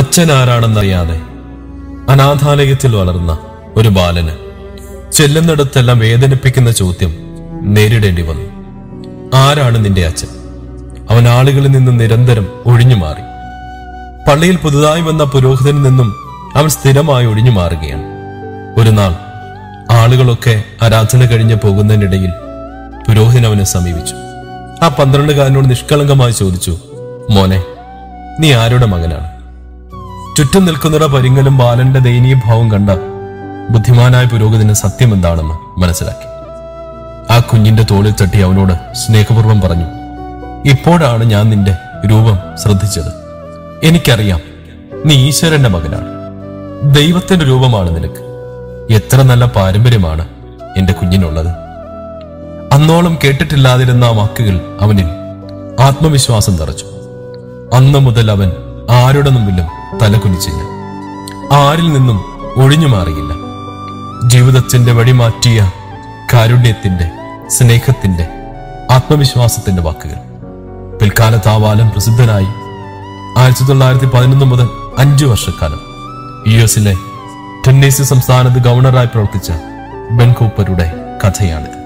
അച്ഛൻ ആരാണെന്നറിയാതെ അനാഥാലയത്തിൽ വളർന്ന ഒരു ബാലന് ചെല്ലുന്നിടത്തെല്ലാം വേദനിപ്പിക്കുന്ന ചോദ്യം നേരിടേണ്ടി വന്നു ആരാണ് നിന്റെ അച്ഛൻ അവൻ ആളുകളിൽ നിന്ന് നിരന്തരം ഒഴിഞ്ഞു മാറി പള്ളിയിൽ പുതുതായി വന്ന പുരോഹിതനിൽ നിന്നും അവൻ സ്ഥിരമായി ഒഴിഞ്ഞു മാറുകയാണ് ഒരു നാൾ ആളുകളൊക്കെ ആരാധന കഴിഞ്ഞ് പോകുന്നതിനിടയിൽ പുരോഹിതൻ അവനെ സമീപിച്ചു ആ പന്ത്രണ്ടുകാരനോട് നിഷ്കളങ്കമായി ചോദിച്ചു മോനെ നീ ആരുടെ മകനാണ് ചുറ്റും നിൽക്കുന്നവരുടെ പരിങ്ങലും ബാലന്റെ ദയനീയ ഭാവം കണ്ട ബുദ്ധിമാനായ പുരോഹിതന് സത്യം എന്താണെന്ന് മനസ്സിലാക്കി ആ കുഞ്ഞിന്റെ തോളിൽ തട്ടി അവനോട് സ്നേഹപൂർവ്വം പറഞ്ഞു ഇപ്പോഴാണ് ഞാൻ നിന്റെ രൂപം ശ്രദ്ധിച്ചത് എനിക്കറിയാം നീ ഈശ്വരന്റെ മകനാണ് ദൈവത്തിന്റെ രൂപമാണ് നിനക്ക് എത്ര നല്ല പാരമ്പര്യമാണ് എന്റെ കുഞ്ഞിനുള്ളത് അന്നോളം കേട്ടിട്ടില്ലാതിരുന്ന ആ വാക്കുകൾ അവനിൽ ആത്മവിശ്വാസം നിറച്ചു അന്ന് മുതൽ അവൻ ആരുടെ മുമ്പിലും തലകുനിച്ചില്ല ആരിൽ നിന്നും ഒഴിഞ്ഞു മാറിയില്ല ജീവിതത്തിന്റെ വഴിമാറ്റിയ കാരുണ്യത്തിന്റെ സ്നേഹത്തിന്റെ ആത്മവിശ്വാസത്തിന്റെ വാക്കുകൾ പിൽക്കാലത്ത് ആ ബാലൻ പ്രസിദ്ധനായി ആയിരത്തി തൊള്ളായിരത്തി പതിനൊന്ന് മുതൽ അഞ്ചു വർഷക്കാലം യു എസിലെ ടെന്നീസി സംസ്ഥാനത്ത് ഗവർണറായി പ്രവർത്തിച്ച ബെൻ കൂപ്പറുടെ കഥയാണിത്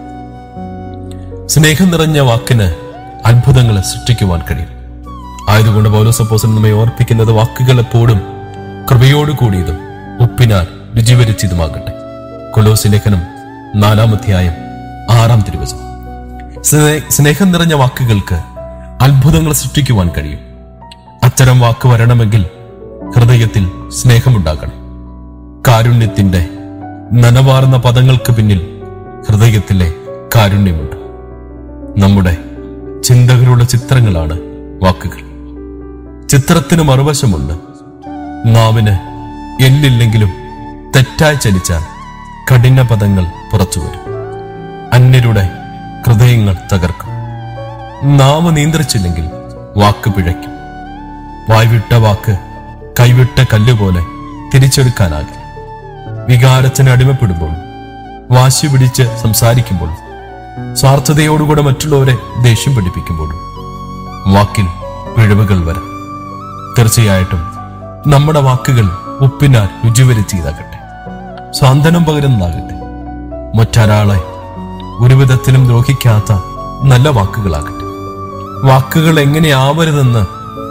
സ്നേഹം നിറഞ്ഞ വാക്കിന് അത്ഭുതങ്ങളെ സൃഷ്ടിക്കുവാൻ കഴിയും ആയതുകൊണ്ട് പൗലോസപ്പോസൻ നമ്മെ ഓർപ്പിക്കുന്നത് വാക്കുകൾ എപ്പോഴും കൃപയോട് കൂടിയതും ഉപ്പിനാൽ രുചിവരിച്ചതുമാകട്ടെ കൊലോസി ലേഖനം നാലാം അധ്യായം ആറാം തിരുവചനം സ്നേ- സ്നേഹം നിറഞ്ഞ വാക്കുകൾക്ക് അത്ഭുതങ്ങൾ സൃഷ്ടിക്കുവാൻ കഴിയും അത്തരം വാക്ക് വരണമെങ്കിൽ ഹൃദയത്തിൽ സ്നേഹമുണ്ടാകണം കാരുണ്യത്തിന്റെ നനവാർന്ന പദങ്ങൾക്ക് പിന്നിൽ ഹൃദയത്തിലെ കാരുണ്യമുണ്ട് നമ്മുടെ ചിന്തകളുടെ ചിത്രങ്ങളാണ് വാക്കുകൾ ചിത്രത്തിന് മറുവശമുണ്ട് നാവിന് എല്ലില്ലെങ്കിലും തെറ്റായി ചലിച്ചാൽ കഠിന പദങ്ങൾ പുറത്തു വരും അന്യരുടെ ഹൃദയങ്ങൾ തകർക്കും നാവ് നിയന്ത്രിച്ചില്ലെങ്കിൽ വാക്ക് പിഴയ്ക്കും വായ്വിട്ട വാക്ക് കൈവിട്ട കല്ലുപോലെ തിരിച്ചെടുക്കാനാകില്ല വികാരത്തിന് അടിമപ്പെടുമ്പോൾ വാശി പിടിച്ച് സംസാരിക്കുമ്പോൾ സ്വാർത്ഥതയോടുകൂടെ മറ്റുള്ളവരെ ദേഷ്യം പിടിപ്പിക്കുമ്പോഴും വാക്കിൽ പിഴവുകൾ വരാം തീർച്ചയായിട്ടും നമ്മുടെ വാക്കുകൾ ഉപ്പിനാൽ രുചിവരുത്തിയതാകട്ടെ സാന്ത്വനം പകരുന്നതാകട്ടെ മറ്റൊരാളെ ഒരു വിധത്തിലും ദ്രോഹിക്കാത്ത നല്ല വാക്കുകളാകട്ടെ വാക്കുകൾ എങ്ങനെയാവരുതെന്ന്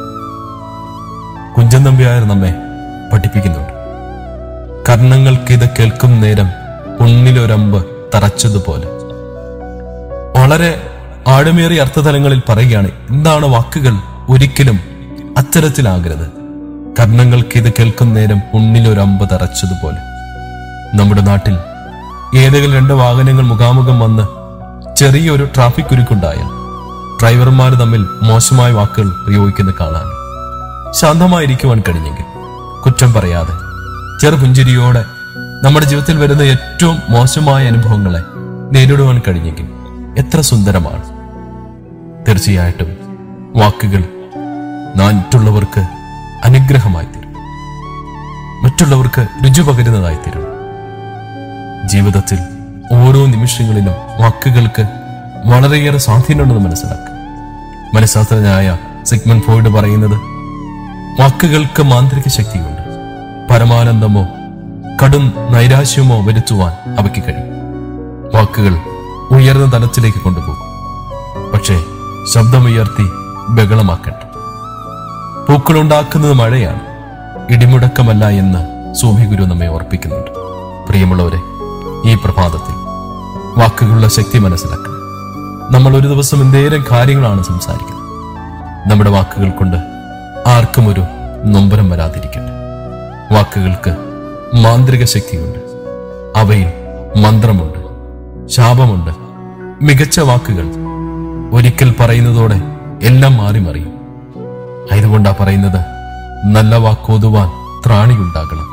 കുഞ്ചൻ നമ്പ്യായർ നമ്മെ പഠിപ്പിക്കുന്നുണ്ട് കർണങ്ങൾക്ക് ഇത് കേൾക്കും നേരം ഉണ്ണിലൊരമ്പ് തറച്ചതുപോലെ വളരെ ആഴമേറിയ അർത്ഥതലങ്ങളിൽ പറയുകയാണ് എന്താണ് വാക്കുകൾ ഒരിക്കലും അത്തരത്തിലാകരുത് കർണങ്ങൾക്ക് ഇത് കേൾക്കും നേരം ഉണ്ണിലൊരമ്പ് തറച്ചതുപോലെ നമ്മുടെ നാട്ടിൽ ഏതെങ്കിലും രണ്ട് വാഹനങ്ങൾ മുഖാമുഖം വന്ന് ചെറിയൊരു ട്രാഫിക് കുരുക്കുണ്ടായാൽ ഡ്രൈവർമാർ തമ്മിൽ മോശമായ വാക്കുകൾ പ്രയോഗിക്കുന്നത് കാണാൻ ശാന്തമായിരിക്കുവാൻ കഴിഞ്ഞെങ്കിൽ കുറ്റം പറയാതെ ചെറുപുഞ്ചിരിയോടെ നമ്മുടെ ജീവിതത്തിൽ വരുന്ന ഏറ്റവും മോശമായ അനുഭവങ്ങളെ നേരിടുവാൻ കഴിഞ്ഞെങ്കിൽ എത്ര സുന്ദരമാണ് തീർച്ചയായിട്ടും വാക്കുകൾ മറ്റുള്ളവർക്ക് അനുഗ്രഹമായി തീരും മറ്റുള്ളവർക്ക് രുചി പകരുന്നതായി തീരും ജീവിതത്തിൽ ഓരോ നിമിഷങ്ങളിലും വാക്കുകൾക്ക് വളരെയേറെ സ്വാധീനമുണ്ടെന്ന് മനസ്സിലാക്കുക മനഃശാസ്ത്രജ്ഞനായ സിഗ്മൻ ഫ്രോയിഡ് പറയുന്നത് വാക്കുകൾക്ക് മാന്ത്രിക ശക്തിയുണ്ട് പരമാനന്ദമോ കടും നൈരാശ്യമോ വരുത്തുവാൻ അവയ്ക്ക് കഴിയും വാക്കുകൾ ഉയർന്ന തലത്തിലേക്ക് കൊണ്ടുപോകും പക്ഷേ ശബ്ദമുയർത്തി ബഹളമാക്കണ്ട പൂക്കളുണ്ടാക്കുന്നത് മഴയാണ് ഇടിമുടക്കമല്ല എന്ന് സൂഫി ഗുരു നമ്മെ ഓർപ്പിക്കുന്നുണ്ട് പ്രിയമുള്ളവരെ ഈ പ്രഭാതത്തിൽ വാക്കുകളുടെ ശക്തി മനസ്സിലാക്കണം നമ്മൾ ഒരു ദിവസം എന്തേരം കാര്യങ്ങളാണ് സംസാരിക്കുന്നത് നമ്മുടെ വാക്കുകൾ കൊണ്ട് ആർക്കും ഒരു നൊമ്പരം വരാതിരിക്കട്ടെ വാക്കുകൾക്ക് മാന്ത്രിക ശക്തിയുണ്ട് അവയിൽ മന്ത്രമുണ്ട് ശാപമുണ്ട് മികച്ച വാക്കുകൾ ഒരിക്കൽ പറയുന്നതോടെ എല്ലാം മാറി മറിയും ആയതുകൊണ്ടാ പറയുന്നത് നല്ല വാക്കോതുവാൻ ത്രാണിയുണ്ടാകണം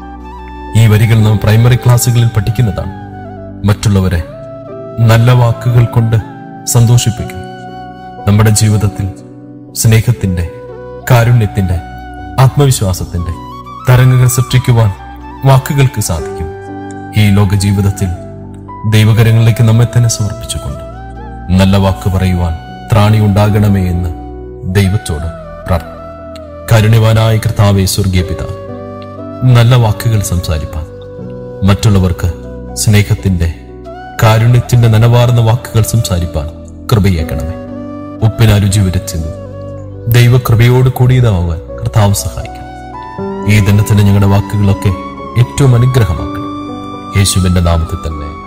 ഈ വരികൾ നാം പ്രൈമറി ക്ലാസ്സുകളിൽ പഠിക്കുന്നതാണ് മറ്റുള്ളവരെ നല്ല വാക്കുകൾ കൊണ്ട് സന്തോഷിപ്പിക്കും നമ്മുടെ ജീവിതത്തിൽ സ്നേഹത്തിന്റെ കാരുണ്യത്തിന്റെ ആത്മവിശ്വാസത്തിന്റെ തരംഗങ്ങൾ സൃഷ്ടിക്കുവാൻ വാക്കുകൾക്ക് സാധിക്കും ഈ ലോക ജീവിതത്തിൽ ദൈവകരങ്ങളിലേക്ക് നമ്മെ തന്നെ സമർപ്പിച്ചുകൊണ്ട് നല്ല വാക്ക് പറയുവാൻ ത്രാണി ഉണ്ടാകണമേ എന്ന് ദൈവത്തോട് പ്രാർത്ഥന കരുണ്യവാനായ കർത്താവെ സ്വർഗീയ പിതാവ് നല്ല വാക്കുകൾ സംസാരിപ്പാൻ മറ്റുള്ളവർക്ക് സ്നേഹത്തിന്റെ കാരുണ്യത്തിന്റെ നനവാർന്ന വാക്കുകൾ സംസാരിപ്പാൻ കൃപയേക്കണമേ ഉപ്പിന രുചി വിരച്ചുന്നു ദൈവകൃപയോട് കൂടിയതാവാൻ കർത്താവ് സഹായിക്കണം ഈ ദിനത്തിന് ഞങ്ങളുടെ വാക്കുകളൊക്കെ ഏറ്റവും അനുഗ്രഹമാക്കണം യേശുവിന്റെ നാമത്തിൽ തന്നെ